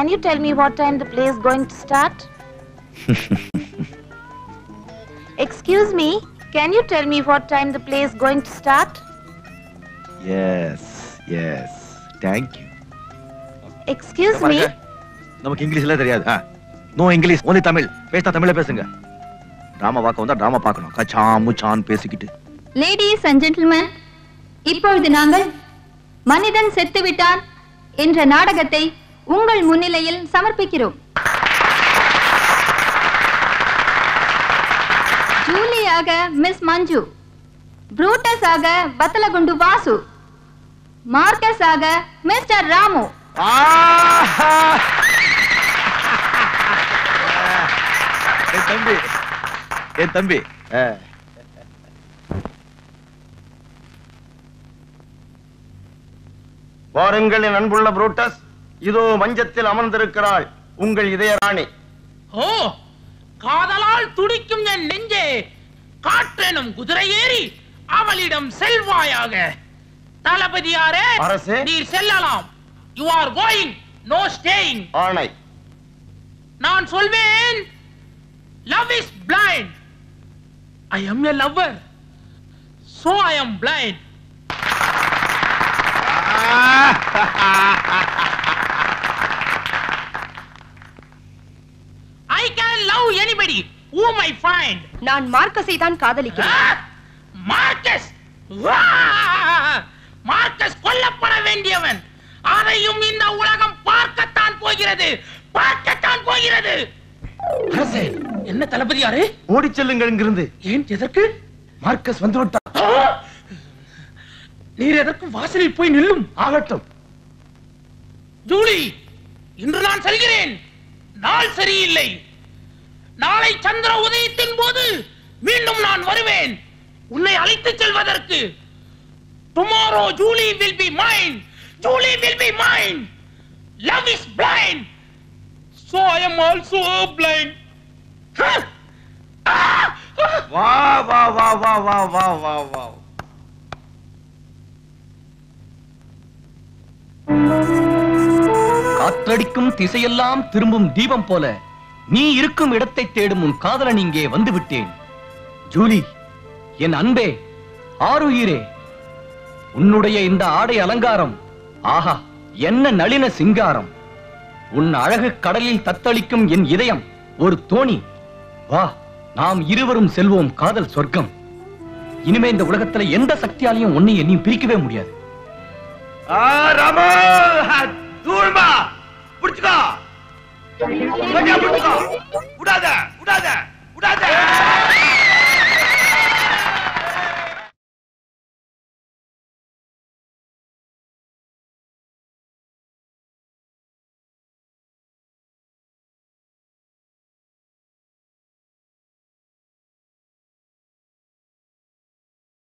can you tell me what time the play is going to start? Excuse me, can you tell me what time the play is going to start? Yes yes thank you Excuse me, நமக்கு இங்கிலீஷ்ல தெரியாது no English only Tamil பேசினா தமிழ்ல பேசுங்க drama பார்க்க வந்தா drama பார்க்கணும் கச்சா முச்சான் பேசிக்கிட்டு லேடிஸ் அண்ட் ஜென்டில்மேன் இப்பொழுது நாங்கள் மனிதன் செத்துவிட்டான் என்ற நாடகத்தை உங்கள் முன்னிலையில் சமர்ப்பிக்கிறோம் ஜூலியாக மிஸ் மஞ்சு புரூட்டஸ் ஆக பத்தலகுண்டு வாசு மார்க்கஸ் ஆக மிஸ்டர் ராமு என் தம்பி என் தம்பி அஹ். வாருங்கள் என் அன்புள்ள புரூட்டஸ் இதோ மஞ்சத்தில் அமர்ந்திருக்கிறாள் உங்கள் இதய ராணி ஓ காதலால் துடிக்கும் என் நெஞ்சே காற்றெனும் குதிரை ஏறி அவளிடம் செல்வாயாக தளபதியாரே அரசே. நீர் செல்லலாம் you are going no staying ஆணை நான் சொல்வேன் love is blind I am a lover so I am blind I can love anybody whom I find நான் மார்க்கஸை தான் காதலிக்கிறேன் மார்க்கஸ் மார்க்கஸ் கொல்லப்பட வேண்டியவன் அதையும் இந்த உலகம் பார்க்கத்தான் போகிறது பார்க்கத்தான் போகிறது அரசே என்ன தளபதியாரே ஓடிச் செல்லுங்கள் இங்கிருந்து ஏன் எதற்கு மார்க்கஸ் வந்து விட்டார் நீர் எதற்கும் வாசலில் போய் நில்லும் ஆகட்டும் ஜூலி இன்று நான் செல்கிறேன் நாள் சரியில்லை நாளை சந்திர உதயத்தின் போது மீண்டும் நான் வருவேன் உன்னை அழைத்துச் செல்வதற்கு tomorrow Julie will be mine Julie will be mine love is blind so I am also blind வா வா வா வா வா வா வா வா காற்றடிக்கும் திசையெல்லாம் திரும்பும் தீபம் போல நீ இருக்கும் இடத்தை தேடும் உன் காதலன் இங்கே வந்து விட்டேன் ஜூலி என் அன்பே ஆருயிரே உன்னுடைய இந்த ஆடை அலங்காரம் ஆஹா என்ன நளின சிங்காரம் உன் அழகு கடலில் தத்தளிக்கும் என் இதயம் ஒரு தோணி வா நாம் இருவரும் செல்வோம் காதல் சொர்க்கம் இனிமே இந்த உலகத்துல எந்த சக்தியாலையும் உன்னை என்னையும் பிரிக்கவே முடியாது ஆ ராமா தூள்மா புடிச்சுக்கோ கட்டியா புடிச்சுக்கோ விடாத விடாத